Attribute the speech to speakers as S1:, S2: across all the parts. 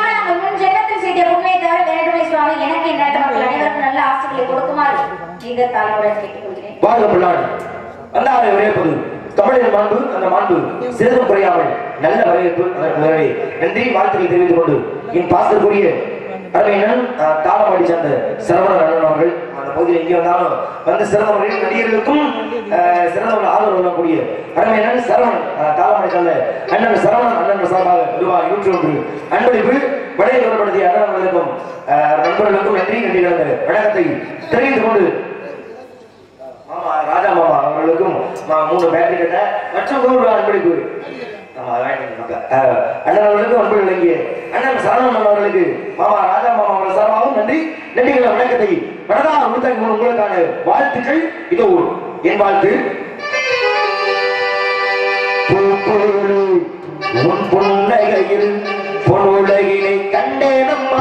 S1: நாங்கள் முன் ஜென்மத்தில் செய்த புண்ணியை தவிர வேண்டுமே சுவாமி எனக்கு என் நாட்டு மக்கள் அனைவருக்கும் நல்ல ஆசைகளை கொடுக்குமாறு மிக தாழ்வுடன் கேட்டுக்கொள்கிறேன்
S2: வாழ்க பிள்ளாடு வந்தாரை உரையப்பது தமிழின் மாண்பு அந்த மாண்பு சிறிதும் குறையாமல் நல்ல வரவேற்பு அதற்கு வரவே நன்றி வாழ்த்துக்களை தெரிவித்துக் கொண்டு என் பாசத்திற்குரிய அருமையினன் தாளமாடி சேர்ந்த சரவணன் அண்ணன் அவர்கள் அந்த பகுதியில் எங்கே வந்தாலும் வந்து சிறந்தவர்கள் நடிகர்களுக்கும் அஹ், சிறந்தவர்கள் ஆதரவு வழங்கக்கூடிய அருமையினன் சரவணன் அஹ், தாளமாடி சேர்ந்த அண்ணன் சரவணன் அண்ணன் சார்பாக ரூபாய் நூற்றி ஒன்று அன்பளிப்பு வடைய தொடர்படுத்திய அண்ணன் அஹ், நண்பர்களுக்கும் நன்றி நன்றி கலந்த வணக்கத்தை தெரிவித்துக் கொண்டு மாமா ராஜா மாமா அவர்களுக்கும் மா- மூணு பேட்டரி கட்ட மற்றும் நூறு ரூபாய் அன்பளிப்பு ஆமா, வாங்கிக்கோங்க. அஹ், அண்ணன் அவர்களுக்கும் அன்பு விளங்கிய அண்ணன் சரவணன் அவர்களுக்கு மாமா ராஜா மாமா அவர்கள் சார்பாகவும் நன்றி நன்றிகளை வணக்கத்தை வடதா உளுத்தங்க உங்களுக்கான வாழ்த்துக்கள் இதோ என் வாழ்த்து பூப்போடு உன் புன்னகையில் பொன்னுலகினை கண்டேனம்மா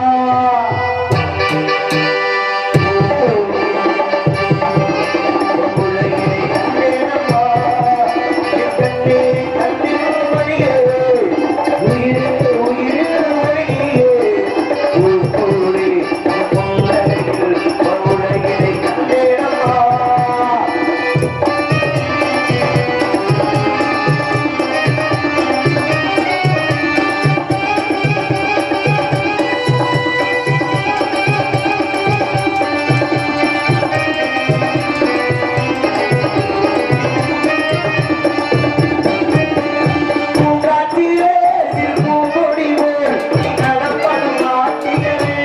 S2: பூங்காற்றிலே சிறுபூங்கொடிவே நடப்படும் நாட்டியமே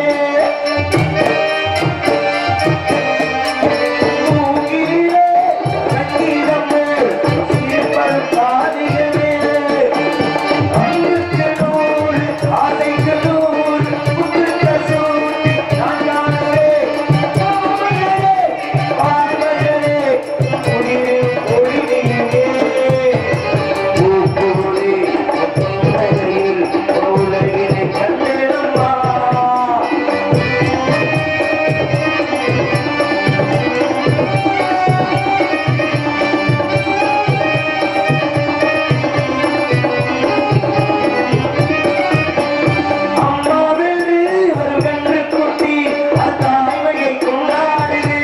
S2: பூங்கிலே கட்டிடமே சிறுபல் காதிகமே அழுக்கு நூல் ஆசைக்கு நூல் புத்திருக்க சூழ் நான் காணவே பார்வையரே பார்வையரே உயிரே ஒளியே பூப்பொருளே, பொன்னையில் உலகினை கண்டிடம்மா. அம்மாவென்று ஒரு கன்று குட்டி அது தாய்மையை கொண்டாடுது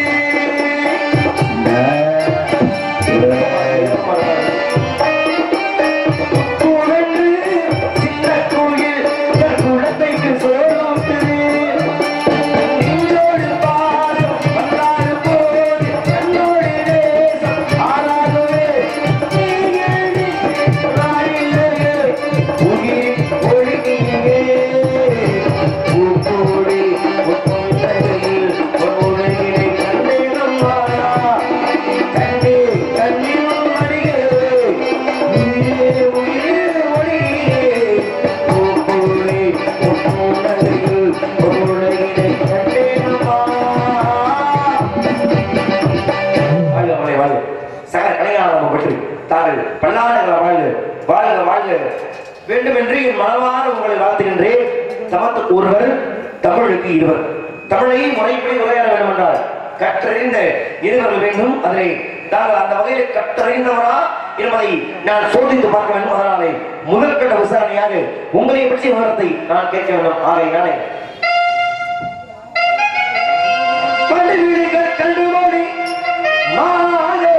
S2: குழந்து சின்ன கோயில் தன் குழந்தைக்கு சோறுட்டுது நெஞ்சோடு பாரம் வந்தாறு போது கண்ணோடு நேசம் ஆளாகவே நீ எழுதி நாடில்லையே உயிர் ஒழுகியே பூப்போடி பொன்னையில் பொன்னுலகினை கண்டேனம்மா கண்டே கண்ணில் அடிகளே உயிரே உயிரே ஒளியே பூப்போடி பொன்னுலகில் பொன்னுலகினை கண்டேனம்மா வாழ்க மலை வாழ்க சகல கலைஞானம் பற்றி தாங்கள் பல்லாண்டுகள வாழ்க வாழ்க வாழ்க வேண்டும் என்று என் மனவார உங்களை வாழ்த்துகின்றேன் சமத்துக்கு ஒருவர் தமிழுக்கு இருவர் தமிழை முறைப்படி உரையாட வேண்டும் என்றால் கற்றறிந்த இருவர்கள் வேண்டும் அதனை நாங்கள் அந்த வகையில் கற்றறிந்தவரா என்பதை நான் சோதித்து பார்க்க வேண்டும் அதனாலே முதற்கட்ட விசாரணையாக உங்களை பற்றிய விவரத்தை நான் கேட்க வேண்டும் ஆகையினாலே பள்ளிகள் கண்டுமோடி மாலே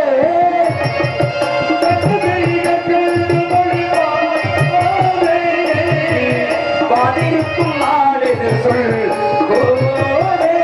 S2: பாதிக்கும் நாளெது சொல் கோலே.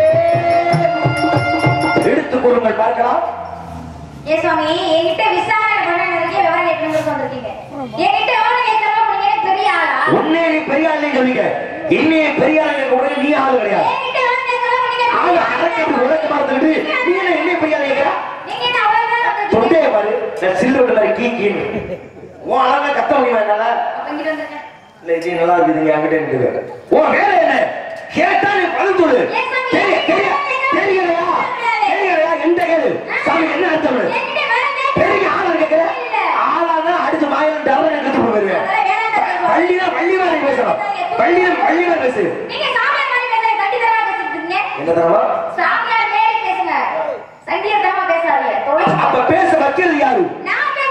S2: எடுத்துக் கொள்ளுங்கள் பார்க்கலாம்
S1: ஏ சுவாமி என்கிட்ட விசாரணை பண்ண நிறைய விவரம் கேட்கணும்னு சொல்லிருக்கீங்க என்கிட்ட விவரம் கேட்கறப்ப நீங்க எனக்கு பெரிய ஆளா
S2: உன்னே நீ பெரிய ஆளே சொல்லிக்க இன்னே பெரிய ஆளு உடனே நீ ஆளு கிடையாது
S1: என்கிட்ட விவரம் கேட்கறப்ப நீங்க
S2: ஆளு
S1: பெரிய
S2: அடக்கத்து
S1: ஆளா?
S2: உடக்க பார்த்துக்கிட்டு நீ என்ன என்ன பெரிய ஆளு கேட்கிறா
S1: நீங்க என்ன அவ்வளவு நேரம் உட்கார்ந்து
S2: தொண்டே பாரு இந்த சில்லு மாதிரி கீ கீன்னு உன் அழகா கத்த முடியுமா என்னால
S1: அப்ப இங்கிட்டு வந்துருங்க.
S2: இல்ல இது நல்லா இருக்குதுங்க அங்கிட்ட இருக்குது உன் வேலை என்ன கேட்டா நீ பதில் சொல்லு
S1: ஏன் சாமி?
S2: தெரிய தெரிய தெரியலையா தெரியலையா எந்த கேளு சாமி என்ன அர்த்தம்
S1: என்கிட்ட விவரம் கேட்க-
S2: பெரிய ஆளா கேட்கிற
S1: இல்ல.
S2: ஆளாதான் அடிச்சு மாயம் டவரை எடுத்து போயிருவேன்
S1: அதெல்லாம் வேணாம் தம்பி.
S2: பள்ளினா பள்ளி மாதிரி பேசணும் பள்ளினா பள்ளி மாதிரி பேசு
S1: நீங்க சாமியார் மாதிரி பேசுறீங்க, சண்டிதரமா பேசிட்டு இருக்கீங்க.
S2: என்ன தரமா
S1: சாமியார் மாரி பேசுங்க. சண்டிதரமா பேசாதீங்க. தொலை-
S2: அப்ப பேச வைக்கிறது யாரு
S1: நான் பேச வைக்கிறேன்.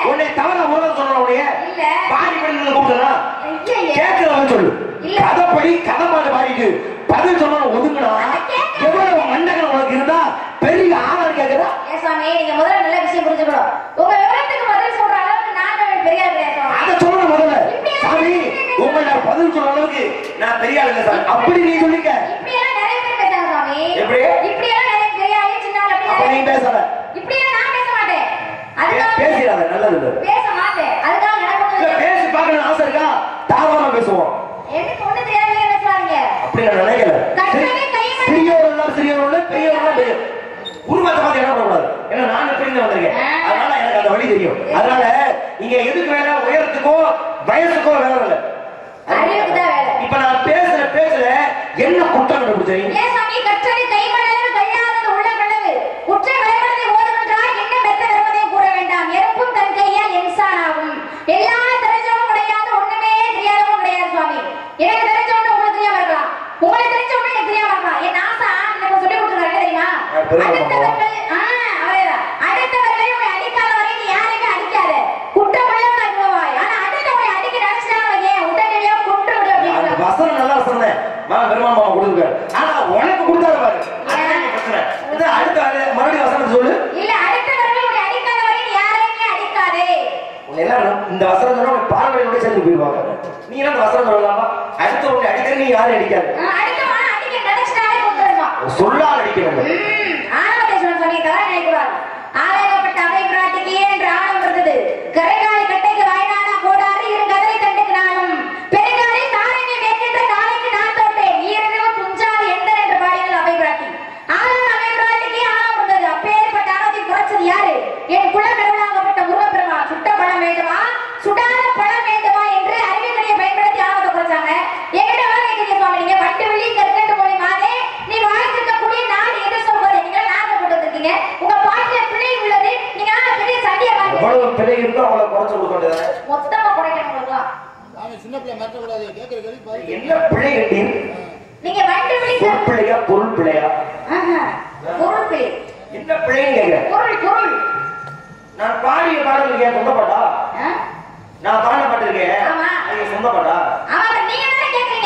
S2: உன்னை தவறா முதல்ல சொல்ற உடைய
S1: இல்ல.
S2: பாடி பண்ணி கூப்பிடுறா
S1: ஐயையே.
S2: கேட்கிறவன் சொல்லு
S1: இல்ல.
S2: கதைப்படி கதை பாட்டு பாடிட்டு பதில் சொன்ன ஒதுங்கினா
S1: கேட்க-
S2: எவ்வளவு மண்டகள் உனக்கு இருந்தா பெரிய ஆளான்னு கேக்குறா
S1: ஏன் சுவாமி நீங்க முதல்ல நல்ல விஷயம் புரிஞ்சுக்கணும் உங்க விவரத்துக்கு பதில் சொல்ற அளவுக்கு நான் பெரிய ஆள் கிடையாது சுவாமி.
S2: அத சொல்ற முதல்ல சாமி உங்களை நான் பதில் சொல்ற அளவுக்கு நான் பெரிய ஆள் இல்ல சாமி அப்படி நீ சொல்லிக்க
S1: இப்படியெல்லாம் நிறைய பேர் பேசுறாங்க சுவாமி
S2: எப்படி?
S1: இப்படியெல்லாம் நிறைய பெரிய ஆளு சின்ன ஆளு அப்படி
S2: அப்ப நீ
S1: நிறைய-
S2: பேசாத
S1: இப்படியெல்லாம் நான் பேச மாட்டேன் அதுக்காக
S2: பேசிடாத நல்லது இல்ல
S1: பேச மாட்டேன் அதுக்காக எனக்கு
S2: இல்ல,
S1: ஒண்ணு
S2: பேசி பார்க்கணும் ஆசை இருக்கா தாராளமா பேசுவோம்
S1: எனக்கு ஒண்ணு தெரியாமலே பேசுறாங்க
S2: அப்படி நான் நினைக்கல
S1: கற்பனை கைமண்.
S2: சிறியோர் எல்லாம் சிறியோர் உள்ள பெரியவர் எல்லாம் பெரிய உருவத்தை பார்த்து என்ன பண்ணக்கூடாது ஏன்னா நான் எப்படி இருந்து வந்திருக்கேன்
S1: ஆ.
S2: அதனால எனக்கு அந்த வழி தெரியும் அதனால நீங்க எதுக்கு வேலை உயரத்துக்கோ வயசுக்கோ வேலை இல்ல
S1: அறிவுக்கு தான் வேலை.
S2: இப்ப நான் பேசுற பேசுற என்ன குற்றம் கண்டுபிடிச்சீங்க
S1: ஏன் சாமி கற்றது கைமணலு கல்லாதது உள்ள களவு குற்ற விளைவதை ஓதுகின்றார் என்ன மெத்த வருவதை கூற வேண்டாம் எறும்பும் தன் கையால் இன்சானாகும் எல்லா தெரிஞ்சவனும் கிடையாது ஒண்ணுமே தெரியாதவனும் கிடையாது சுவாமி எனக்கு தெரிஞ்ச ஒண்ணு உங்களுக்கு தெரியாம இருக்கலாம் உங்களுக்கு தெரிஞ்ச ஒண்ணு எனக்கு தெரியாம இருக்கலாம் என் ஆசா எனக்கு சொல்லி கொடுத்துருக்காரு தெரியுமா
S2: ஆ, பெரியம்மா
S1: அடுத்தவர்கள் ஆ, அவரேதான். அடுத்தவர்கள் உன்னை அடிக்காத வரை நீ யாரையுமே அடிக்காத குற்றமுள்ளவனா இருப்பவாய் ஆனா அடுத்தவனை அடிக்க நினைச்சாங்க ஏன் உடனடியா கொன்று விடு
S2: அந்த
S1: அப்படின்னு
S2: வசனம் நல்லா சொன்னேன் மாமா பெருமாள் மாமா கொடுத்துருக்காரு ஆனா உனக்கு கொடுத்தாரு பாரு அதுதான் நீ பிரச்சனை இது அடுத்த ஆளு மறுபடியும் வசனத்தை சொல்லு
S1: இல்ல அடுத்தவர்கள் உன்னை அடிக்காத வரை நீ யாரையுமே அடிக்காதே
S2: உன்னை எல்லாம் இந்த வசனம் சொன்னா உன் பார்வையோட சேர்ந்து போயிருவாங்க நீ எல்லாம் இந்த வசனம் சொல்லலாமா அடுத்த உன்னை அடிக்கிற நீ யாரும் அடிக்காது
S1: ஆ, அடுத்தவன் அடிக்க நினைச்சிட்டாலே கொண்டுருவான்
S2: சொல்லால் அடிக்க வேண்டும்
S1: ஆனவதேஸ்வரன் சொல்லி தவறு நினைக்கிறார் ஆலயப்பட்ட அவை பிராட்டிக்கு என்று ஆணவம் இருந்தது கரைகாலி கட்டைக்கு வாய்நாடா கோடாறு இரு கதலை தண்டுக்கு நானும் பெருங்காலி தாரங்கை மேற்கின்ற காலைக்கு நான் தோட்டேன் ஈரனும் துஞ்சாது எந்தன் என்று பாடியது அவை பிராட்டி ஆனால் அவை பிராட்டிக்கு ஆணவம் இருந்தது அப்பேற்பட்ட ஆணவத்தை குறைச்சது யாரு என் குல கடவுளாகப்பட்ட முருகப்பெருமா சுட்ட பழம் வேண்டுமா சுடாத பழம் வேண்டுமா என்று அறிவிக்கணியை பயன்படுத்தி ஆணவத்தை குறைச்சாங்க என்கிட்ட வர கேட்குறீங்க சுவாமி நீங்க வட்டு வெளி கற்கண்டு போய் மாதே நீ வாழ்ந்திருக்கக்கூடிய நாடு எது சொல்வது நீங்க நாட்டை போட்டு வந்திருக்கீங்க உங்க பாட்டில பிள்ளை உள்ளது நீங்க ஆ, பெரிய சண்டையை வாங்கி
S2: எவ்வளவு பிள்ளை இருக்கோ அவ்வளவு குறைச்சு கொடுக்க வேண்டியதானே
S1: மொத்தமா குறைக்கணும் உங்களுக்குலாம்
S3: நாம சின்ன பிள்ளை மிரட்டக்கூடாது கேட்கிற கேள்வி பதில்
S2: என்ன பிள்ளை கட்டி
S1: நீங்க வட்டு வெளி
S2: பொருள் பிள்ளையா பொருள் பிள்ளையா
S1: ஆஹா, பொருள் பிள்ளை
S2: என்ன பிள்ளைன்னு கேட்கிறேன்
S1: பொருள் பொருள்
S2: நான் பாடிய பாடலுக்கு என் சொந்த பாட்டா
S1: ஆ?
S2: நான் பாடின பாட்டு இருக்கேன்
S1: ஆமா.
S2: அது என் சொந்த பாட்டா
S1: ஆமா அப்புறம் நீங்க தானே கேக்குறீங்க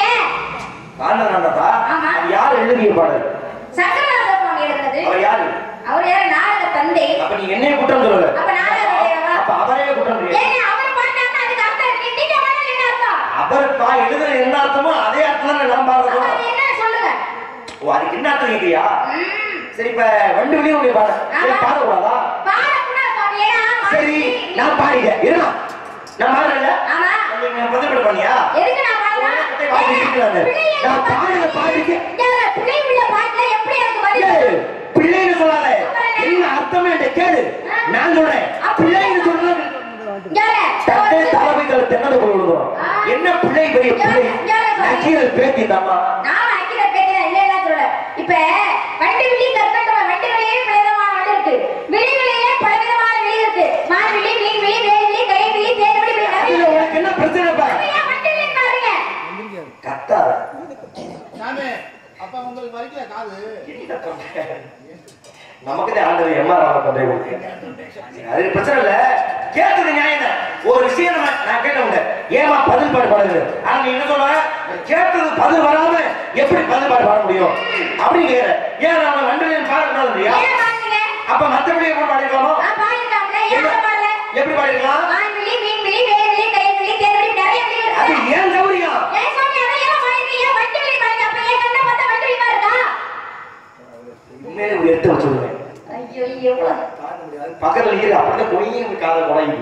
S2: பாடின நான்தாப்பா
S1: ஆமா.
S2: அது யார் எழுதிய பாடல்
S1: சங்கரநாத சுவாமி எழுதுனது
S2: அவர் யாரு
S1: அவர் யாரு நாடக தந்தை
S2: அப்ப நீ என்னைய குற்றம் சொல்லல
S1: அப்ப நாடக தந்தையவா
S2: அப்ப அவரே குற்றம் சொல்றீங்க
S1: ஏங்க அவர் பாடினாருன்னா அதுக்கு அர்த்தம் இருக்கு நீங்க பாடல என்ன அர்த்தம்
S2: அவர் பா எழுதுற என்ன அர்த்தமோ அதே அர்த்தம் தான் நான்
S1: அப்ப
S2: பாடுறோம்
S1: அது என்ன சொல்லுங்க
S2: ஓ அதுக்கு என்ன அர்த்தம் கேட்கிறியா
S1: ம்.
S2: சரி இப்ப வண்டு வெளியே உடைய பாட சரி
S1: ஆமா.
S2: பாடக்கூடாதா
S1: பாடக்கூடாது சுவாமி ஏன்னா
S2: சரி நான் பாடிட்டேன் இருமா நான் பாடுறேன்ல
S1: ஆமா
S2: நீங்க பதிவிட பண்ணியா
S1: எதுக்கு நான் பாடுறேன்
S2: உன்னை பாட்டு கேட்கலான்னு. நான் பாடின பாட்டுக்கு
S1: பிள்ளை உள்ள பாட்டுல எப்படி எனக்கு பதில்
S2: ஏய், பிள்ளைன்னு சொல்லாத என்ன அர்த்தமே என்கிட்ட கேளு நான் சொல்றேன் பிள்ளைன்னு சொல்றது
S1: யாரு?
S2: தட்டை தலைமைகளை தென்னது போய் விழுந்துரும் என்ன பிள்ளை பெரிய பிள்ளை நக்கீரல் பேத்தி தம்மா
S1: நான் அக்கிற பேட்டியா இல்லைன்னா சொல்லல இப்ப வண்டி விழி கற்கண்டு வண்டி விழியே விதமான வண்டி இருக்கு விழி விழியிலே பலவிதமான விழி இருக்கு மான் விழி மீன் விழி வேல் விழி கை விழி தேன் விழி விழி நிறைய
S2: அதுல உனக்கு என்ன பிரச்சனை பாரு
S1: ஏன் வண்டி விழி பாருங்க
S2: கத்தாத
S3: நாமே அப்ப உங்களுக்கு வலிக்கல காது
S2: என்ன பண்ற? நமக்குதான் ஆண்டவர் எம்ஆர் ராம பண்றே அது பிரச்சனை இல்ல கேட்டது நியாயம் தான். ஒரு விஷயம் நம்ம நான் கேட்டவங்க ஏமா பதில் பாடு பாடுது ஆனா நீ என்ன சொல்ற கேட்டது பதில் வராம எப்படி பதில் பாடு பாட முடியும் அப்படின்னு கேக்குற ஏன் நம்ம ரெண்டு பாடக்கூடாது இல்லையா
S1: ஏன் பாருங்க
S2: அப்ப மத்தபடி எப்படி பாடிருக்கலாமோ
S1: நான் பாடிருக்காங்களே ஏன் அதை பாடல
S2: எப்படி பாடிருக்கலாம்
S1: மான் விழி மீன் விழி வேல் விழி கை விழி தேன் விழி நிறைய விழி
S2: அது
S1: இருக்கு
S2: ஏன் கௌரியம்
S1: ஏன் சுவாமி அதை ஏன் பாருங்க ஏன் வண்டி விழி பாருங்க அப்ப ஏன் கண்ணை பார்த்தா வண்டி விழி இருக்கா
S2: உண்மையிலே ஒரு எடுத்து வச்சுருவேன்
S1: ஐயோ எவ்வளவு
S2: பக்கத்துல இரு அப்படியே போய் காதை குழம்பி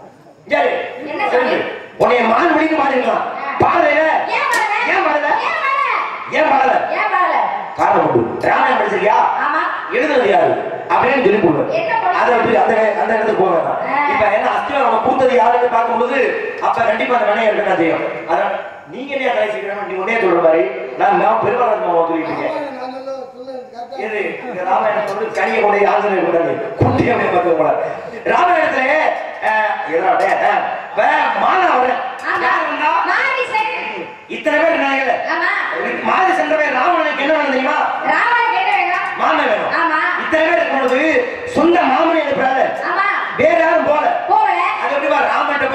S1: என்ன சொல்லு?
S2: உன்னைய மான் வழிக்கு பாடிருக்கலாம் பாடல
S1: ஏன் பாடல
S2: ஏன் பாடல
S1: ஏன் பாடல
S2: ஏன் பாடல
S1: ஏன் பாடல
S2: காரணம் உண்டு ராமாயணம் படிச்சிருக்கியா
S1: ஆமா
S2: எழுதுனது யாரு அப்படின்னு சொல்லி போடுவேன்
S1: என்ன பண்ண?
S2: அதை விட்டு அந்த அந்த இடத்துக்கு போக வேண்டாம்
S1: ஆ.
S2: இப்ப என்ன அஸ்திவாரம் நம்ம பூத்தது யாருன்னு பார்க்கும்போது அப்ப கண்டிப்பா அந்த வினையை இருக்க தெரியும் அதான் நீங்க என்ன கலை செய்யணும் நீ உடனே சொல்ற மாதிரி நான் நான் பெருமாள் சொல்லிட்டு இருக்கேன்
S3: நான் நல்ல சொல்ல கரெக்டா
S2: இது இந்த ராமாயணத்தை வந்து கனியை கொண்டு ஆஞ்சநேயர் கொண்டாடி குட்டி அப்படியே பார்த்து போல ராமாயணத்துல அஹ், எதுடா டேய், அஹ், வே- மானா அவரு
S1: ஆமா
S2: யார் வந்தா?
S1: மாரிசன்
S2: இத்தனை பேர் இருந்தாங்கல்ல
S1: ஆமா
S2: மாறி சென்றவன் ராவணனுக்கு என்ன வேணும் தெரியுமா
S1: ராவணன் என்ன வேணும்
S2: மாமன் வேணும்
S1: ஆமா
S2: இத்தனை பேர் இருக்கும் பொழுது சொந்த மாமனை எழுப்புறாரு
S1: ஆமா
S2: வேற யாரும் போல
S1: போகல
S2: அது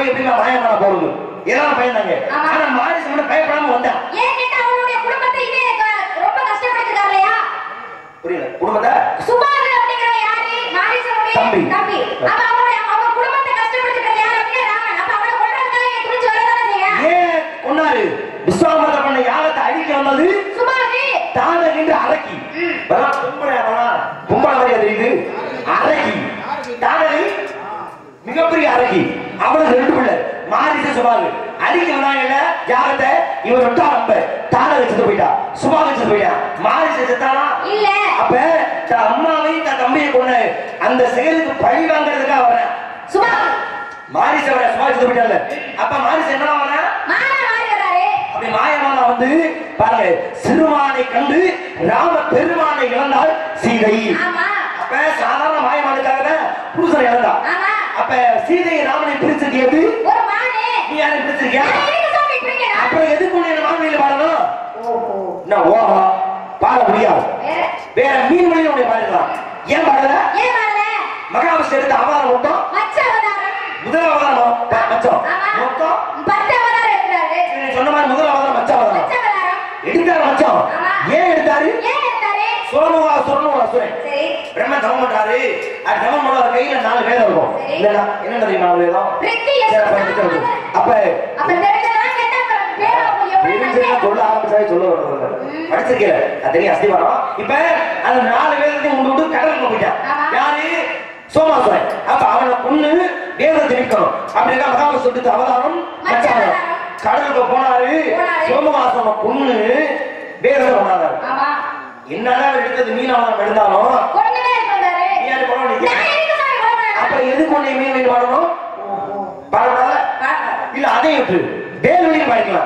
S2: போய் எப்படிமா மாயமான போறது எல்லாரும் பயந்தாங்க
S1: ஆமா.
S2: ஆனா மாரிசு மட்டும் பயப்படாம வந்தான்
S1: ஏன் கேட்டா அவனுடைய குடும்பத்தை இதே க- ரொம்ப கஷ்டப்படுத்திருக்காரு இல்லையா
S2: புரியல குடும்பத்தை
S1: சுபாகு அப்படிங்கிற யாரு மாரிசனுடைய
S2: தம்பி.
S1: தம்பி அப்ப அவனுடைய அவங்க குடும்பத்தை கஷ்டப்படுத்திருக்காரு யாரு அப்படின்னா ராமன் அப்ப அவனை கொல்றதுக்காக இவன் துணிஞ்சு வரதானே செய்யா
S2: ஏன் கொண்டாரு விஸ்வாமித்திர பண்ண யாகத்தை அழிக்க வந்தது
S1: சுபாகு
S2: தானகின்ற அரக்கி
S1: ம்.
S2: வரலாம் பொம்பளை வரலாம் பொம்பளை மாதிரியா தெரியுது அரக்கி தானகி மிகப்பெரிய அரக்கி அவனுக்கு ரெண்டு பிள்ளை மாரிச சுபாகு அழிக்க வந்தாங்கல்ல யாகத்தை இவன் விட்டா நம்ப தானகி செத்து போயிட்டா சுபாகு செத்து போயிட்டா மாரிச செத்தானா
S1: இல்ல
S2: அப்ப தன் அம்மாவையும் தன் தம்பியை கொண்ட அந்த செயலுக்கு பழி வாங்குறதுக்காக வரேன்
S1: சுபாகு
S2: மாரிச வர சுபாகு செத்து போயிட்டால அப்ப மாரிச என்ன வரேன்
S1: மானா மாறி வர்றாரு
S2: அப்படி மாயமானா வந்து பாருங்க சிறுமானை கண்டு ராம பெருமானை இழந்தாள் சீதை
S1: ஆமா
S2: அப்ப சாதாரண மாயமானுக்காக தான் புருஷனை இழந்தா
S1: ஆமா
S2: அப்ப சீதையை ராமனை பிரிச்சது எது
S1: ஒரு மானே
S2: நீ யாரை பிரிச்சிருக்கியா
S1: நான் எதுக்கு சொல்லிட்டு இருக்கேன்
S2: அப்புறம் எதுக்கு உன்னை மாநில பாடணும்
S1: ஓஹோ
S2: என்ன ஓஹா பாட முடியாது
S1: வேற
S2: வேற மீன் மொழியில உன்னை பாடிக்கலாம் ஏன் பாடல
S1: ஏன் வரல
S2: மகாவிஷ்ணு எடுத்த அவதாரம் மொத்தம்
S1: மச்ச அவதாரம்
S2: முதல் அவதாரம் ப- மச்சம்
S1: ஆமா
S2: மொத்தம்
S1: பத்து அவதாரம் எடுத்தாரு
S2: நீ சொன்ன மாதிரி முதல் அவதாரம் மச்ச அவதாரம்
S1: மச்ச அவதாரம்
S2: எடுத்தாரு மச்சம்
S1: ஆமா.
S2: ஏன் எடுத்தாரு
S1: ஏன் எடுத்தாரு
S2: சோழனுவா சொர்ணுவா சுரன்
S1: சரி
S2: பிரம்ம தவம் பண்றாரு அது தவம் பண்ண கையில நாலு வேதம் இருக்கும்
S1: சரி.
S2: இல்லைன்னா என்ன தெரியுமா நாலு வேதம்
S1: ரித்தி
S2: சரி,
S1: யசோதா
S2: அப்ப எடுத்து வை. அப்ப
S1: அப்ப தெரிஞ்சதெல்லாம் கேட்டா அப்புறம் பேர் அவங்க எப்படி
S2: தெரிஞ்சதை
S1: நன்மை?
S2: சொல்ல ஆரம்பிச்சாவே சொல்ல வர்றது
S1: ம்.
S2: படிச்சிருக்கீங்க அது தெரியும் அஸ்திவாரம் இப்ப அந்த நாலு வேதத்தையும் கொண்டு விட்டு கடலுக்கு போயிட்டான்
S1: ஆமா.
S2: யாரு சோமாசுரன் அப்ப அவனை கொண்டு வேதத்தை நிற்கணும் அப்படின்னா மகாப சொல்லிட்டு அவதாரம்
S1: மச்ச
S2: மச்ச அவதாரம்.
S1: அவதாரம்.
S2: கடலுக்கு போனாரு
S1: போனாரு.
S2: சோமவாசனை கொண்டு வேதத்தை கொண்டாரு
S1: ஆமா
S2: என்னதான் அவர் எடுத்தது மீனவனம் எடுத்தாலும்
S1: கொண்டுதான் இருந்தாரு
S2: நீ யாரு கொலை பண்ணீங்க?
S1: நான் எதுக்கு சாமி கொலை பண்ணேன்?
S2: அப்ப எதுக்கு உன்னை மீன் மீன் பாடணும் பாடக்கூடாதா
S1: பாருங்க.
S2: இல்ல அதையும் விட்டு வேலுவையும் பாடிக்கலாம்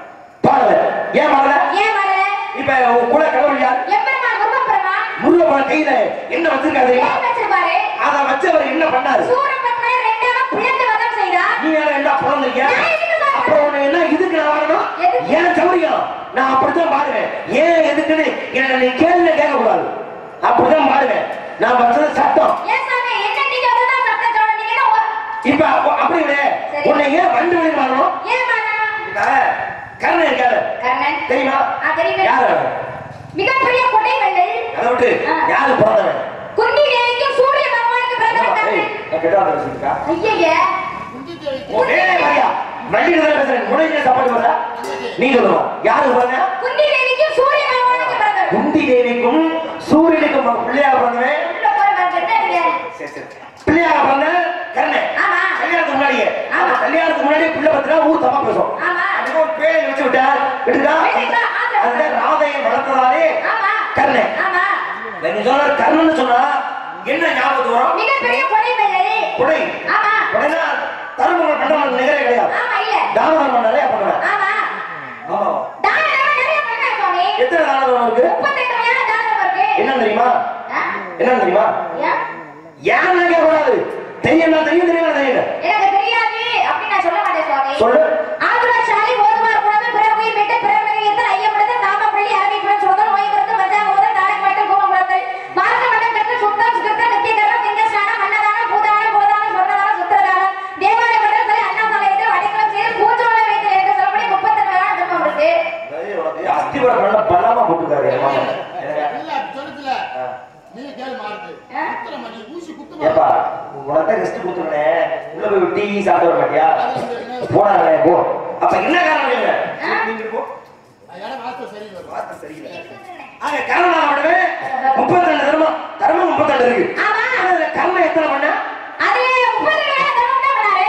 S2: பாடல ஏன் பாடல
S1: ஏன் வரல
S2: இப்ப உன் கூட கடவுள் யார்
S1: எம்பெருமான் முருகப்பெருமான்
S2: முருகப்பன் கையில என்ன வச்சிருக்காரு
S1: ஏன் வச்சிருப்பாரு
S2: அத வச்சவர் என்ன பண்ணாரு
S1: சூரபத்மனை ரெண்டாக பிளந்து வதம் செய்தார்
S2: நீ யார என்ன பிறந்திருக்கியா
S1: நான் எதுக்கு சார்
S2: அப்புறம் உன்னை என்ன இதுக்கு நான் வரணும்
S1: எதுக்கு?
S2: ஏன் சௌரியம் நான் அப்படித்தான் பாடுவேன் ஏன் எதுக்குன்னு என்ன நீ கேள்வி கேட்க கூடாது அப்படிதான் பாடுவேன் நான் வச்சது சட்டம்
S1: ஏன் சாமி என்ன நீங்க அதுதான் சத்தம் சொன்னீங்கன்னா ஒ-
S2: இப்ப அப்ப- அப்படி இல்லை
S1: சரி.
S2: உன்னை ஏன் வண்டு வெளியே வரணும்
S1: ஏன் வேணாம்
S2: இப்ப கர்ணன் இருக்காரு
S1: கர்ணன்
S2: தெரியுமா
S1: ஆ, தெரியுமே.
S2: யாரு
S1: மிகப்பெரிய கொடை வெள்ளல்
S2: அதை விட்டு
S1: ஆ.
S2: யாரு பிறந்தவன்
S1: குந்தி தேவிக்கும் சூரிய பகவானுக்கு பிறந்தவன்
S2: ஏய்,
S1: கர்ணன்
S2: நான் கெட்ட வார்த்தை பேசிருக்கா
S1: ஐயய்ய
S3: குந்தி தேவிக்கு
S2: உன் வேலையை பாரியா வண்டியில தான் பேசுறேன் முனைக்கு சாப்பாடு வர நீ சொல்லுவா யாரு பிறந்த
S1: குந்தி தேவிக்கும் சூரிய பகவானுக்கு பிறந்தவன்
S2: குந்தி தேவிக்கும் சூரியனுக்கும் ம- பிள்ளையாக பிறந்தவன்
S1: உள்ள போய் பாருங்க என்ன இருக்கு?
S2: சரி, சரி. பிள்ளையாக பிறந்த கர்ணன்
S1: ஆமா
S2: கல்யாணத்துக்கு முன்னாடியே
S1: ஆமா.
S2: அவன் கல்யாணத்துக்கு முன்னாடியே பிள்ளை பத்தினா ஊர் தப்பா பேசும்
S1: ஆமா
S2: அதுக்கு ஒரு பேர் வச்சு விட்டா விட்டுதா
S1: விட்டுதா, ஆமா.
S2: அந்த ராதையை வளர்த்ததாலே
S1: ஆமா
S2: கர்ணன்
S1: ஆமா
S2: நீ சொல்ற கர்ணன் சொன்னா என்ன ஞாபகத்துக்கு வரும்
S1: மிகப்பெரிய கொடை வெள்ளல்
S2: குடை
S1: ஆமா
S2: உடனே தருமங்கள் பண்றவங்க நிகரே கிடையாது
S1: ஆமா இல்ல
S2: தானம் பண்ணாலே பண்ணுவேன்
S1: ஆமா
S2: ஆமா
S1: தானம் நிறைய பண்ணேன் சுவாமி
S2: எத்தனை தானம் இருக்கு
S1: முப்பத்தெட்டு மணி தானம் இருக்கு
S2: என்ன தெரியுமா
S1: ஆ?
S2: என்ன தெரியுமா
S1: ஏன்?
S2: ஏன் நினைக்க கூடாது தெரியும் தெரியும் தெரியும் தெரியல
S1: எனக்கு தெரியாது அப்படின்னு நான் சொல்ல மாட்டேன் சுவாமி
S2: சொல்லு
S1: ஆதுராசாலி ஓதுவார் குணமே பிறகு மீட்டு பிறமையத்தில் ஐயப்படுதல் நாமப்பள்ளி அரவிப்புடன் சொல்தல் ஓய்வருக்கு வஜாமுதல் தாடக் மட்டம் கோமகுடத்தல் மார்க்க மட்டம் கற்று சுத்தம் சுத்தம் நித்தியகரம் லிங்கஸ்நானம் அன்னதானம் பூதானம் போதானம் சொன்னதானம் சுத்திரதானம் தேவாலய மண்டலத்தில் அண்ணாசாலையத்தில் வடைக்கலம் செய்து பூஜோல வைத்து எனக்கு சொல்லப்படி முப்பத்தெட்டு நாள் திரும்பம் இருக்கு
S2: அஸ்திபரம் நல்ல பலமா போட்டுக்காரு என் மாமா. எனக்கு-
S3: இல்ல சொல்லுதுல
S2: ஆ.
S3: நீ கேளு மாறுது
S1: ஆ?
S3: குத்துற மணி ஊசி குத்து
S2: ஏப்பா உனக்கு ரெஸ்ட் கொடுத்துருனேன் உள்ள போய் டீ சாப்பிட வர மாட்டியா போனாங்க போ அப்ப என்ன காரணம் இல்ல
S1: ஆ?
S2: நீங்க போ
S3: இடம் வாஸ்து சரியில்லை
S2: வார்த்தை சரியில்லை ஆக கர்ணனாவோடவே முப்பத்தி ரெண்டு தர்மம் தர்மம் முப்பத்தி ரெண்டு இருக்கு
S1: ஆமா.
S2: அதுல கர்ணன் எத்தனை பண்ண
S1: அது முப்பத்தெட்டு நாள் தர்மம் தான் பண்ணாரு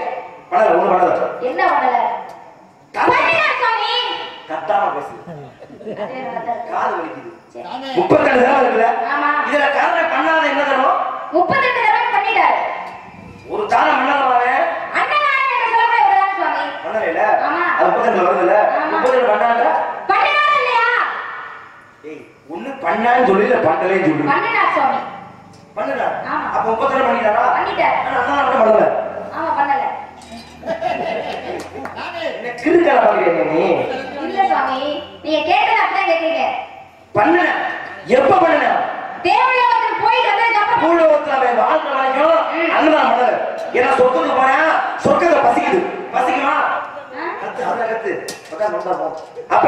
S2: பண்ணல ஒண்ணு பண்ணல
S1: என்ன பண்ணல பண்ணினார் சுவாமி
S2: கத்தாம பேசு
S1: அதே மாதிரி
S2: காது வலிக்குது
S3: சாமி
S2: முப்பத்தி ரெண்டு தர்மம் இருக்குல்ல
S1: ஆமா
S2: இதுல கர்ணன் பண்ணாத என்ன தர்மம்
S1: முப்பத்தெட்டு தர்மம் பண்ணிட்டாரு
S2: ஒரு தானம் பண்ணாதவன்
S1: அன்னதானம் என்று சொல்லக்கூடிய ஒரு தானம் சுவாமி
S2: பண்ணல
S1: ஆமா.
S2: அது முப்பத்தி ரெண்டு வருதுல்ல
S1: ஆமா.
S2: முப்பத்தி ரெண்டு பண்ணாங்க
S1: பண்ணினாரா இல்லையா
S2: ஏய் ஒண்ணு பண்ணான்னு சொல்லி இல்ல பண்ணலே சொல்லு
S1: பண்ணினார் சுவாமி
S2: பண்ணுடா
S1: ஆமா.
S2: அப்ப முப்பத்தி ரெண்டு பண்ணிட்டாரா
S1: பண்ணிட்டாரு
S2: ஆனா அதான் மட்டும் பண்ணல
S1: ஆமா பண்ணல
S3: சாமி
S2: என்ன கிறுக்கல பாக்குறீங்க நீ
S1: இல்ல சுவாமி நீங்க கேட்டது அப்படிதான் கேக்குறீங்க
S2: பண்ணுன எப்ப பண்ணுன
S1: தேவலோகத்துக்கு போயிட்டு வந்ததுக்கு அப்புறம்
S2: பூலோகத்துல அவன் வாழ்ந்த வரைக்கும் அண்ணன் பண்ணல ஏன்னா சொத்துக்கு போனா சொர்க்கத்தை பசி சந்தர்ப்பம் அப்ப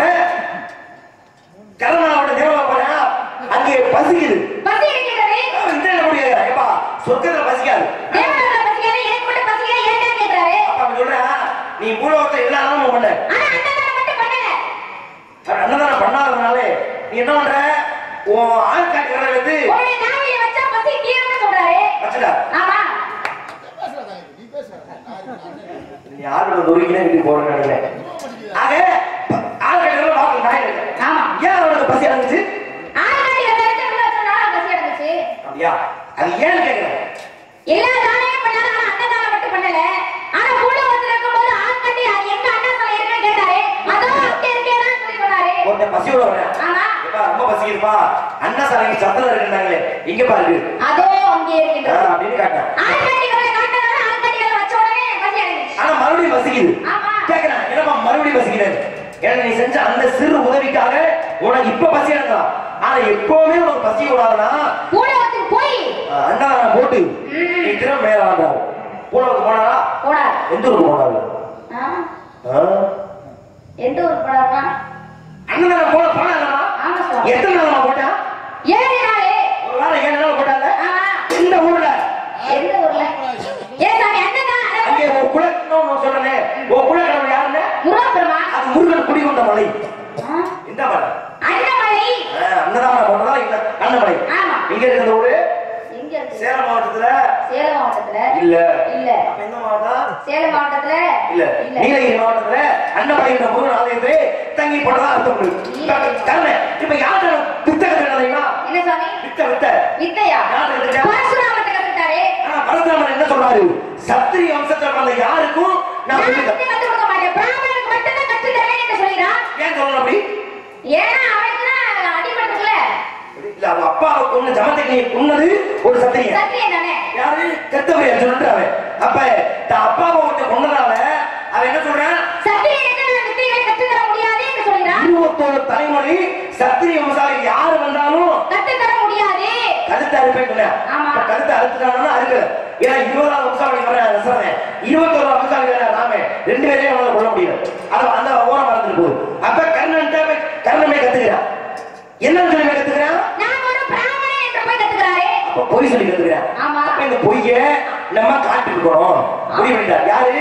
S2: கருணாவோட தேவா போனா அங்கே பசிக்குது
S1: பசி இருக்கிறது
S2: இந்த என்ன முடியாது ஏப்பா சொர்க்கத்துல பசிக்காது
S1: தேவலோகத்துல பசிக்காது எனக்கு மட்டும் பசிக்காது ஏன்டா கேக்குறாரு
S2: அப்ப அவன் சொல்றா நீ பூலோகத்தை எல்லா நாளும் பண்ண
S1: ஆனா அண்ணன் மட்டும் பண்ணல
S2: அவன் அன்னதானம் பண்ணாததுனாலே நீ என்ன பண்ற உன் ஆள் காட்டுகிறத வந்து
S1: உன்னுடைய நாவில வச்சா பசி தீரும்னு சொல்றாரு
S2: வச்சுடா
S1: ஆமா
S3: பேசுறா தாய், நீ பேசுறா நான் இருக்கேன்.
S2: நீ யாரோட துருக்கினே வீட்டுக்கு போறேன்னு நினைக்கிறேன் ஆக ஆள் காட்டுகிறத பார்க்க நான் இருக்கேன்
S1: ஆமா
S2: ஏன் அவனுக்கு பசி அடைஞ்சிச்சு
S1: ஆள்காட்டி வந்தாச்சு உள்ள வச்சா பசி அடைஞ்சிச்சு
S2: அப்படியா அது ஏன்னு கேட்கிறேன்
S1: எல்லா தானையும் பண்ணாலும் ஆனா அன்னதானம் மட்டும் பண்ணல ஆனா பூலோகத்துல இருக்கும்போது ஆள்காட்டி எங்க அண்ணா சாலை இருக்குன்னு கேட்டாரு அதோ அங்க இருக்கேன்னு சொல்லி சொன்னாரு
S2: ஒருத்தன் பசியோட வரேன்
S1: ஆமா
S2: ஏப்பா ரொம்ப பசிக்குதுப்பா அண்ணா சாலைக்கு சத்தல இருக்குன்னாங்களே இங்க பாரு
S1: அதோ அங்கே
S2: ஆ,
S1: இருக்கின்றது
S2: அப்படின்னு காட்டேன்
S1: ஆள்காட்டி வரல காட்டனால ஆள்காட்டி வரல வச்ச உடனே பசி அடைஞ்சிச்சு
S2: ஆனா மறுபடியும் பசிக்குது
S1: ஆமா.
S2: கேக்குறேன் என்னப்பா மறுபடியும் பசிக்கிறேன் ஏன்னா நீ செஞ்ச அந்த சிறு உதவிக்காக உனக்கு இப்ப பசி எடுக்கலாம் ஆனா எப்பவுமே உனக்கு பசி கூடாதுன்னா
S1: பூலோகத்துக்கு போய்
S2: அஹ், அன்னதானம் போட்டு நீ திரும்ப மேல வந்தாரு பூலோகத்துக்கு போனாரா
S1: போனார்
S2: எந்த ஊருக்கு போனாரு
S1: ஆ?
S2: ஆ?
S1: எந்த ஊருக்கு போனாருன்னா
S2: அன்னதானம் போன போனாரா
S1: ஆமா சுவாமி
S2: எத்தனை நாள் போட்டா
S1: ஏழு நாளு
S2: ஒரு வாரம் ஏழு நாள் போட்டாங்க
S1: ஆமா
S2: எந்த ஊர்ல
S1: எந்த ஊர்ல ஏ சாமி அண்ணன்
S2: அங்கே ஒரு குலக்கணும் சொல்றேன் ஒரு குலக்கணவன் யாருன்னு
S1: முருகப்பெருமா
S2: அது முருகன் குடிகொண்ட மலை இந்த மலை
S1: அண்ணமலை
S2: ஆஹ், அன்னதானம் போனதா இல்ல அன்னமலை
S1: ஆமா
S2: இங்க இருக்கிற ஊரு
S1: எங்க இருக்கு
S2: சேலம் மாவட்டத்துல
S1: சேலம் மாவட்டத்துல
S2: இல்ல
S1: இல்ல
S2: அப்ப எந்த மாவட்டம்
S1: சேலம் மாவட்டத்துல
S2: இல்ல
S1: இல்ல
S2: நீலகிரி மாவட்டத்துல அன்னமலை என்ற முருகன் ஆலயத்தை தங்கி போனதா அர்த்தம் இருக்கு காரணம் இப்ப யாரு வித்த கத்துக்கிறீங்களா
S1: என்ன சாமி
S2: வித்த வித்த
S1: வித்தையா
S2: யாரு கத்துக்கிட்டா?
S1: பரசுராமத்தை கத்துட்டாரு
S2: ஆனா பரசுராமன் என்ன சொல்றாரு சத்திரிய வம்சத்துல வந்த யாருக்கும் நான்
S1: நான்
S2: சொல்லி
S1: வித்தை கத்து கொடுக்க மாட்டேன் பிராமணனுக்கு மட்டும்தான் கத்து தரேன் என்று சொல்லிடுறான்
S2: ஏன் சொல்லணும் அப்படி
S1: ஏன்னா அவனுக்கு தான் அடிபட்டுக்கல
S2: இல்ல அவன் அப்பாவை கொண்டு ஜமத்துக்கு நீ கொன்னது ஒரு சத்திரியன்
S1: சத்தியம் தானே
S2: யாரு கெட்டவரையா சொல்லிட்டு அவன் அப்ப தன் அப்பாவை ஒருத்தன் கொண்டதால அவன் என்ன சொல்றான்
S1: சத்திரியனுக்கு நான் வித்தைகளை கத்து தர முடியாது என்று சொல்லிடுறான்
S2: இருபத்தோரு தலைமுறை சத்திரிய வம்சாவில் யாரு வந்தாலும்
S1: கத்து தர முடியாது
S2: கழுத்து அறுப்பேன்
S1: ஆமா.
S2: கழுத்து அறுத்துட்டாங்கன்னா அறுக்கல ஏன்னா இருபதாம் வம்சாவளி வர ரசமே இருபத்தோரு வம்சாவளி வர ராமே ரெண்டு பேரையும் அவனால கொள்ள முடியல அது அந்த ஓரம் மறந்துட்டு போகுது அப்ப கர்ணன் கர்ணமே கத்துக்கிறான் என்னன்னு சொல்லி கத்துக்கிறான்
S1: நான் ஒரு பிராமணன் என்று போய் கத்துக்கிறாரு
S2: அப்ப பொய் சொல்லி கத்துக்கிறான்
S1: ஆமா.
S2: அப்ப இந்த பொய்ய நம்ம காட்டிருக்கணும் முடிவு பண்ணிட்டார் யாரு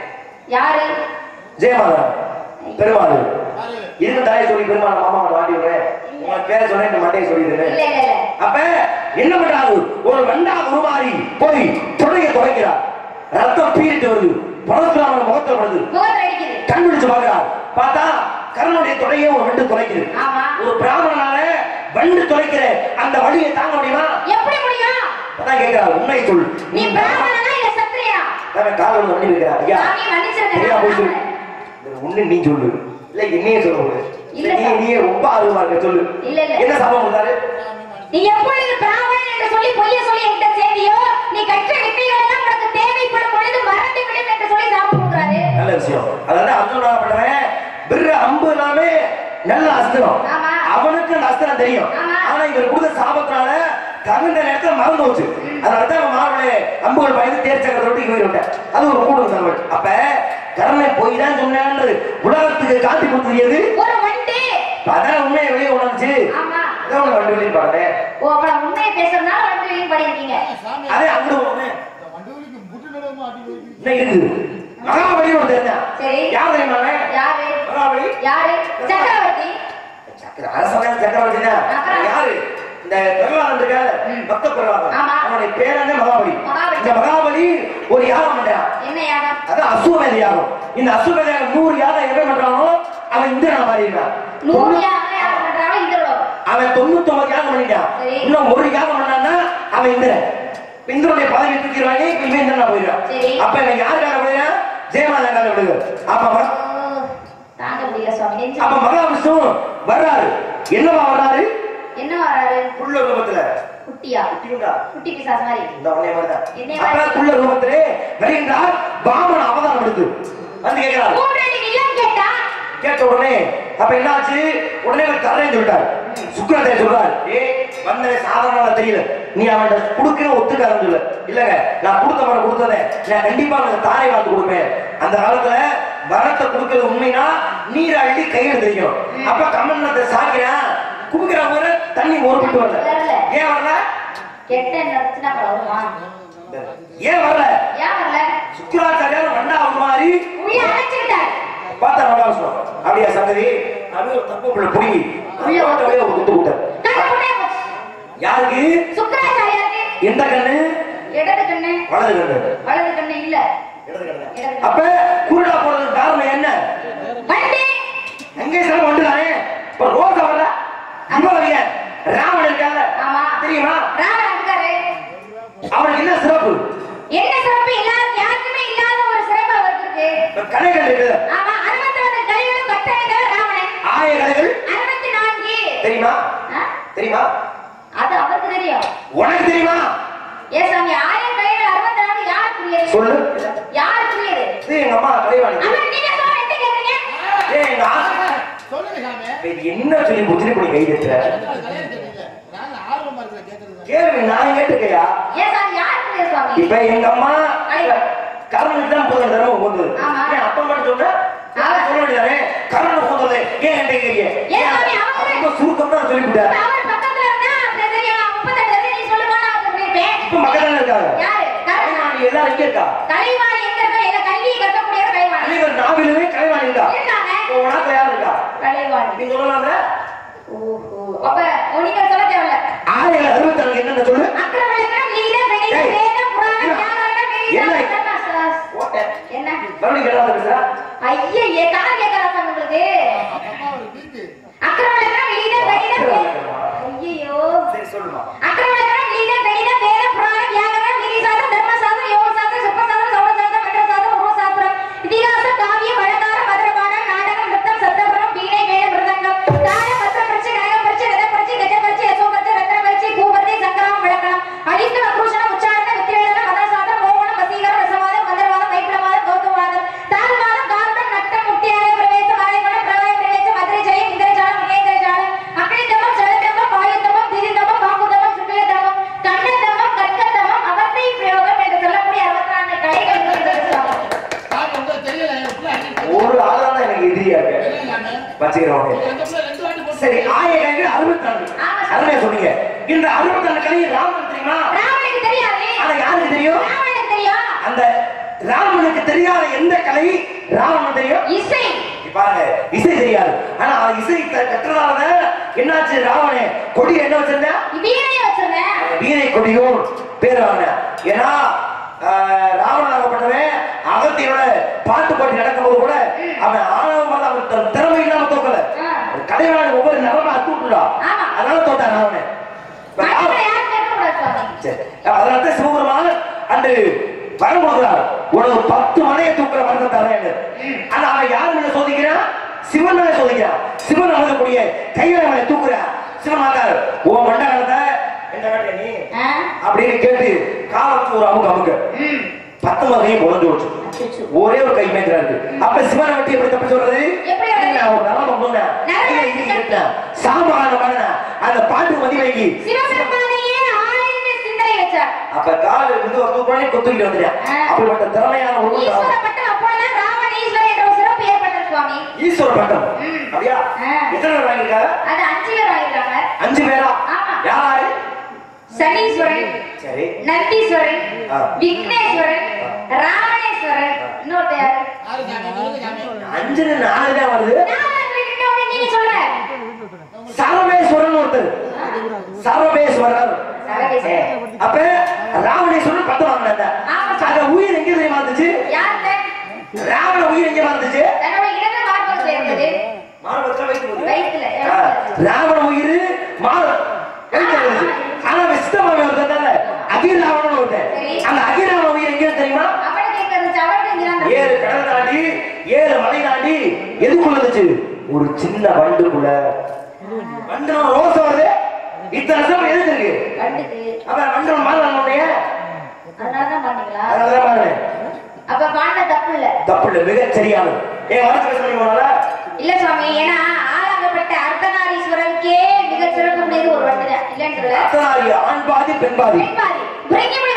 S1: யாரு
S2: ஜெயமாதன் பெருமாள்
S3: யாரு?
S2: இருந்த தாயை சொல்லி பெருமாள் மாமா வாட்டி விடுறேன் உங்க பேரை சொல்றேன் இந்த மட்டையை
S1: இல்ல
S2: சொல்லிடுறேன்
S1: இல்ல இல்ல
S2: அப்ப என்ன பண்றாரு ஒரு வெண்டா உருமாறி போய் தொடைய துடைக்கிறார் ரத்தம் பீறிட்டு வருது பரசுராமன் முகத்தில் வருது
S1: முகத்துல அடிக்குது
S2: கண்டுபிடிச்சு பார்க்கிறார் பார்த்தா கர்ணனுடைய தொடையை ஒரு வண்டு துளைக்குது
S1: ஆமா
S2: ஒரு பிராமணனால வண்டு துளைக்கிற அந்த வழியை தாங்க முடியுமா
S1: எப்படி முடியும்
S2: அதான் கேட்கிறார் உண்மையை சொல்
S1: நீ பிராமணனா இல்ல சத்திரியா
S2: அவன் காவல் வண்டி வைக்கிறார் ஐயா
S1: சாமி மன்னிச்சிருங்க
S2: ஐயா
S1: நான்
S2: போய் சொல்லு
S1: பிராமணன்.
S2: இது ஒண்ணு நீ சொல்லு இல்ல என்னையே சொல்ல முடியாது
S1: இல்ல
S2: நீ
S1: சார்.
S2: நீயே ரொம்ப ஆர்வமா இருக்க சொல்லு
S1: இல்ல, இல்ல.
S2: என்ன சம்பவம் இருந்தாரு
S1: நீ எப்பொழுது பிராமணன் என்று சொல்லி பொய்ய சொல்லி என்கிட்ட செய்தியோ நீ கற்ற வித்தைகள் எல்லாம் உனக்கு தேவைப்படும் பொழுது மறந்து விடும் என்று சொல்லி சாமி கொடுக்குறாரு
S2: நல்ல விஷயம் அதாவது அர்ஜுன் என்ன பண்றேன் பிற அம்புனாவே நல்ல அஸ்திரம்
S1: ஆமா.
S2: அவனுக்கு அந்த அஸ்திரம் தெரியும்
S1: ஆமா.
S2: ஆனா இவர் கொடுத்த சாபத்தினால தகுந்த நேரத்துல மறந்து போச்சு அதனால தான் அவன் மாவுளே அம்புகள் பயந்து தேர் சக்கரத்தை விட்டு இங்க விட்டேன் அது ஒரு கூடுதல் தகவல் அப்ப கர்ணை போய் தான் சொன்னேன்னு உலகத்துக்கு காட்டி கொடுத்தது
S1: ஒரு வண்டு
S2: அதான் உண்மையை வெளியே உணர்ந்துச்சு
S1: ஆமா
S2: அதான் உன்னை வண்டி வெளியே பாருங்க
S1: ஓ அப்ப நான் உண்மையை பேசுறதுனால வண்டு வெளியும் பண்ணிருக்கீங்க
S3: சாமி
S2: அதே அங்க ஒண்ணு
S3: இந்த வண்டுகளுக்கு முட்டு நடுவமா அடி வைக்குது.
S2: என்ன இருக்குது மகாபலி ஒன்று தெரிஞ்சேன்
S1: சரி
S2: யார் தெரியுமாங்க
S1: யாரு
S2: மகாபலி
S1: யாரு சக்கரவர்த்தி
S2: சக்கர- அரசமய சக்கரவர்த்தினா
S1: அப்புறம்?
S2: யாரு இந்த பிரகலாதன் இருக்காரு
S1: ம்.
S2: பக்த பிரகலாதன்
S1: ஆமா.
S2: அவனுடைய பேரனே மகாபலி
S1: மகாபலி.
S2: இந்த மகாபலி ஒரு யாகம் பண்றான்
S1: என்ன யாகம்
S2: அதான் அசுவமேத யாகம் இந்த அசுவமேத யாகம் நூறு யாகம் எவன் பண்றானோ அவன் இந்திரனா மாறிடுறான்
S1: நூறு
S2: தொண்ணூ-
S1: யாகம் யாகம் பண்றாலும் இந்திரலோகம்
S2: அவன் தொண்ணூத்தி ஒன்பது யாகம் பண்ணிட்டான்
S1: சரி.
S2: இன்னும் ஒரு யாகம் பண்ணான்னா அவன் இந்திரன் இப்ப இந்திரனுடைய பதவி தூக்கிடுவாங்க இப்ப இவன் இந்திரனா போயிடுறான்
S1: சரி.
S2: அப்ப இவன் யாருக்காக போயிடுறான் ஜெயமாதன் விடுங்க அப்ப மகா-
S1: ஓ, தாங்க முடியல சுவாமி நெஞ்சு
S2: அப்ப மகாவிஷ்ணு வர்றாரு என்னவா வர்றாரு
S1: என்ன வராரு
S2: புள்ள ரூபத்துல
S1: குட்டியா
S2: குட்டியுண்டா
S1: குட்டி பிசாசு மாதிரி
S2: இந்த உன்னைய மாதிரிதான்.
S1: என்னைய
S2: அப்ப
S1: மாதிரி.
S2: புள்ள ரூபத்திலே வருகின்றார் வாமன அவதாரம் எடுத்து வந்து கேட்கிறார்
S1: மூன்றடி நிலம் கேட்டா
S2: கேட்ட உடனே அப்ப என்ன ஆச்சு உடனே அவர் தரேன்னு சொல்லிட்டார் சுக்கரத்தை சொல்றார் ஏ வந்தவே சாதாரண தெரியல நீ அவன் கொடுக்கிற ஒத்துக்காரன்னு சொல்ல இல்லங்க நான் கொடுத்த மாதிரி கொடுத்ததே நான் கண்டிப்பா அவனுக்கு தாரை வாழ்த்து கொடுப்பேன் அந்த காலத்துல வரத்தை கொடுக்கறது உண்மைனா நீர் அள்ளி கையில் தெரியும் அப்ப கமண்டலத்தை சாக்கினா குடுக்கிற முறை தண்ணி ஒரு விட்டு வரல
S1: வரல.
S2: ஏன் வரல
S1: கெட்ட நினைச்சுனா வருமா
S2: ஏன் வரல
S1: ஏன் வரல
S2: சுக்கராச்சாரியார் வண்டா ஒரு மாதிரி
S1: உள்ள அடைச்சுக்கிட்டார்
S2: பார்த்தா நல்லா விஷயம் அப்படியா சங்கதி அது ஒரு தப்பு பிள்ளை புடி
S1: உள்ள
S2: ஓட்டவே ஒரு குத்து விட்டார்
S1: கண்ணு முன்னே போச்சு.
S2: யாருக்கு
S1: சுக்கராச்சாரியாருக்கு
S2: எந்த கண்ணு
S1: இடது கண்ணு
S2: வலது கண்ணு
S1: வலது கண்ணு இல்ல
S2: இடது கண்ணு
S1: இடது கண்ணு.
S2: அப்ப குருடா போறதுக்கு காரணம் என்ன
S1: வண்டி
S2: எங்கே சிரமம் வந்துதானே இப்ப ரோச வரல இவ்வளவு ஏன் ராவணன் இருக்காங்க
S1: ஆமா
S2: தெரியுமா
S1: ராவணன் இருக்காரு
S2: அவனுக்கு என்ன சிறப்பு
S1: என்ன சிறப்பு இல்லாத யாருக்குமே இல்லாத ஒரு சிறப்பு அவருக்கு இருக்கு
S2: இப்ப கலைகள் இருக்குது
S1: ஆமா அறுபத்தி ஒன்று கலைகளும் கட்டளைகள் ராவணன்
S2: ஆய கலைகள்
S1: அறுபத்தி நான்கு
S2: தெரியுமா
S1: ஆ?
S2: தெரியுமா
S1: அது அவருக்கு தெரியும்
S2: உனக்கு தெரியுமா
S1: ஏ சாமி ஆயிரம் கலைகள் அறுபத்தி நான்கு யாருக்குரியது
S2: சொல்லு
S1: யாருக்குரியது
S2: இது எங்க அம்மா கலைவாணி
S1: ஆமா நீங்க சொல்ல என்ன கேக்குறீங்க
S2: ஏய், எங்க ஆசை
S3: சொல்லுங்க சாமி
S2: இப்ப இது என்ன சொல்லி புத்திரி பண்ணி கை தட்டுற
S3: கல்யாணம் கேட்டீங்க நான் ஆர்வமா இருக்கிற கேட்கறது
S2: கேள்வி நான் கேட்டுக்கையா
S1: ஏ சாமி யாருக்குரியது சுவாமி
S2: இப்ப எங்க அம்மா கர்ணனுக்கு தான் போதும் தடவை போகுது
S1: ஆமா.
S2: ஏன் அப்பா மட்டும் சொன்னா
S1: ஆமா.
S2: சொல்ல வேண்டியதானே கர்ணனுக்கு போதும் ஏன் என்கிட்ட கேக்குறீங்க
S1: ஏன் சாமி, அவரு-
S2: ரொம்ப சுருக்கம் தான் சொல்லிவிட்டார்
S1: அவர் பக்கத்துல இருந்தா அப்படி தெரியும் முப்பத்தெட்டு வயசு நீ சொல்லுமா நான் அவருக்கு சொல்லிருப்பேன்
S2: இப்ப மக்கள் இருக்காங்க
S1: யாரு கலைவாணி
S2: கலைவாணி எல்லாரும் இங்க இருக்கா
S1: கலைவாணி எங்க இருக்கா எங்க கல்வியை கற்கக்கூடிய கலைவாணி
S2: அனைவர் நாவிலுமே கலைவாணி இருக்கா
S1: இருக்காங்க
S2: இப்போ உன் நாட்டுல யார் இருக்கா
S1: கலைவாணி
S2: நீங்க சொல்லலாம்ல
S1: ஓஹோ அப்ப நீங்க சொல்ல தேவையில்ல
S2: ஆயிரம் அறுபத்தி என்னன்னு சொல்லு
S1: அக்கிரமணம் நீல வெளிய
S2: ஏய்.
S1: வேத புராணம் தியாகரணம்
S2: என்ன?
S1: வெளிய
S2: ஓட்டேன்
S1: என்ன
S2: மறுபடியும் கேட்டாலும் பேசுறா
S1: ஐயே ஏ கார் கேட்கறா சார் உங்களுக்கு
S3: அப்பா ஒரு பீக்கு
S1: அக்கிரமணம் நீல வெளிய ஐயோ
S2: சரி சொல்லுமா
S1: அக்கிரமணம் நீல வெளிய வேத புராணம் தியாகரணம் நிதிசாஸ்திரம் தர்மசாஸ்திரம் யோகசாஸ்திரம் சிற்பசாஸ்திரம் சௌரசாஸ்திரம் மந்திரசாஸ்திரம் உருவசாஸ்திரம் இதிகாசம் காவியம் அலங்காரம் மதுரபானம் நாடகம் நிறுத்தம் சத்தபுரம் வீணை மேல மிருதங்கம் தான பத்திர பரிச்சை கனக பரிச்சை ரத பரிச்சை கஜ பரிச்சை யசோ பரிச்சை ரத்ன பரிச்சை பூபத்தை சங்கரம் விளக்கணம் அழித்து அக்ரூஷணம் உச்சாரணம் வித்திரேதனம் மதசாஸ்திரம் மோகனம் வசீகரம் ரசவாதம் மந்திரவாதம் மைத்திரவாதம் கௌதவாதம் தாழ்வாதம் காரணம் நட்டம் முட்டியாக பிரவேசம் ஆயகுணம் பிரவாய பிரவேசம் மதுரை ஜெயம் இந்திரஜாலம் மகேந்திரஜாலம் அக்னிதமம் ஜலதமம் வாயுதமம் திரிதமம் பாம்புதமம் சுக்கிலதமம் கண்ணதமம் கற்கதமம் அவர்த்தை பிரயோகம் என்று சொல்லக்கூடிய அறுபத்தி நான்கு கலைகள் இருக்கிறது.
S3: சாமி உங்களுக்கு தெரியல என் பிள்ளை அடிக்கடி
S2: ஒரு ஆளா தான் எனக்கு எதிரியா இருக்கு
S3: தெரியல சாமி
S2: வச்சுக்கிறோம்
S3: எங்க பிள்ளை ரெண்டு வாட்டி போட்டு
S2: சரி ஆயிரம் அறுபத்தி நாலு
S1: ஆமா.
S2: அருமையா சொன்னீங்க இந்த அறுபத்தி நாலு கலையை ராமன் தெரியுமா
S1: ராவனுக்கு தெரியாது
S2: ஆனா யாருக்கு தெரியும்
S1: ராவனுக்கு தெரியும்
S2: அந்த ராமனுக்கு தெரியாத எந்த கலை ராவனுக்கு தெரியும்
S1: இசை
S2: இப்ப பாருங்க இசை தெரியாது ஆனா அவன் இசை க- கற்றதால என்னாச்சு ராவணே கொடி என்ன வச்சிருந்தா
S1: வீணையை வச்சிருந்தேன்
S2: வீரை கொடியும் பேர் வாங்க ஏன்னா ஆஹ், ராவணனாகப்பட்டவன் அகத்தியோட பாட்டு பாட்டு நடக்கும்போது கூட அவன் ஆணவம் வந்து அவன் தன் திறமை இல்லாம தோக்கல
S1: ஆ.
S2: கலைவாணி ஒவ்வொரு நரமா அத்து விட்டுடா
S1: ஆமா.
S2: அதனால தோட்டான் ராவணன் இப்ப
S1: மற்றவரை
S2: ராவணன்
S1: யாரும் கேட்கக்கூடாது சுவாமி
S2: சரி. அதனால தான் சிவபெருமான் அன்று வரம் கொடுக்கிறார் உனக்கு பத்து மனையை தூக்குற வரத்தை தரேன் ஆனா அவன் யார் மேல சோதிக்கிறான் சிவன் மேல சோதிக்கிறான் சிவன் அமரக்கூடிய கையில அவனை தூக்குறான் சிவன் மாத்தார் ஓ மண்டலத்தை என்ன வேண்டிய நீ
S1: ஆ?
S2: அப்படின்னு கேட்டு காலை வச்சு ஒரு அமுக்கு அமுக்கு
S1: ம்.
S2: பத்து மதையும் உடஞ்சு வச்சு
S1: அச்சச்சோ.
S2: ஒரே ஒரு கை மேய்க்கிறாரு அப்ப சிவனை வட்டி எப்படி தப்பி சொல்றது
S1: எப்படி வருது?
S2: இல்ல, ஒரு நரம்பு போன சாமான அந்த பாட்டு மதி வைக்கி
S1: சிவபெருமானையே ஆழ்ந்த சிந்தனை வச்சார்
S2: அப்ப கால் இருந்து ஒரு தூக்கி கொத்துக்கிட்டு வந்துட்டேன்
S1: ஆ.
S2: அப்படிப்பட்ட திறமையான ஒரு
S1: ஈஸ்வர பட்டம் அப்போதான் ராமன் ஈஸ்வரன் என்ற ஒரு சிறப்பு ஏற்பட்டது சுவாமி
S2: ஈஸ்வர பட்டம்
S1: ம்.
S2: அப்படியா
S1: ஆ.
S2: எத்தனை பேர் வாங்கியிருக்காங்க
S1: அது அஞ்சு பேர் ஆயிடுறாங்க
S2: அஞ்சு பேரா
S1: ஆமா.
S2: யாரு
S1: சனீஸ்வரன்
S2: சரி
S1: நந்தீஸ்வரன்
S2: ஆ.
S1: விக்னேஸ்வரன் ராவணேஸ்வரன் இன்னொருத்த யாரு
S3: யாரு சாமி சொல்லுங்க சாமி
S2: அஞ்சு நாலு தான் வருது
S1: நான் சொல்லிட்டு உடனே நீங்க சொல்ல
S2: சரவேஸ்வரன் ஒருத்தர் சரவேஸ்வரர்
S1: சரவேஸ்வரர்.
S2: அப்ப ராவணேஸ்வரன் பட்டம் வாங்கினாங்க
S1: ஆமா.
S2: அந்த உயிர் எங்க தெரியுமா இருந்துச்சு
S1: யாருங்க
S2: ராவண உயிர் எங்க இருந்துச்சு
S1: தன்னோட இடது மார்பகத்தில் இருந்தது
S2: மாணவத்துல வைத்து போகுது.
S1: வயித்துல
S2: ஆ, ராவண உயிர் மாற இருந்துச்சு ஆனா விஷ்ணமாவே ஒருத்தர் அகிராவணன் ஒருத்தன்
S1: சரி.
S2: அந்த அகிராவண உயிர் எங்க தெரியுமா
S1: அவனுக்கு எங்க இருந்துச்சு அவனுக்கு இங்க தான்
S2: ஏழு கடல் தாண்டி ஏழு மலை தாண்டி எதுக்குள்ள இருந்துச்சு ஒரு சின்ன வண்டுக்குள்ள வண்டு ரோசம் வருது இத்தனை வருஷம் எதுக்கு இருக்கு
S1: கண்டுக்கு
S2: அப்ப வண்டு மாறலாம்னே
S1: அதனாலதான் பண்ணீங்களா
S2: அதனாலதான் பாருங்க
S1: அப்ப பாண்ட தப்பு இல்ல
S2: தப்பு இல்லை மிக சரியானது ஏன் வளர்ச்சி சொல்லி போனால
S1: இல்ல சுவாமி ஏன்னா ஆளாகப்பட்ட அர்த்தநாரீஸ்வரருக்கே மிக சிறப்பு உடையது ஒரு வண்டுதான் இல்லைன்னு சொல்லல
S2: அத்தனாரி ஆண் பாதி பெண் பாதி
S1: பெண் பாதி பிறங்கி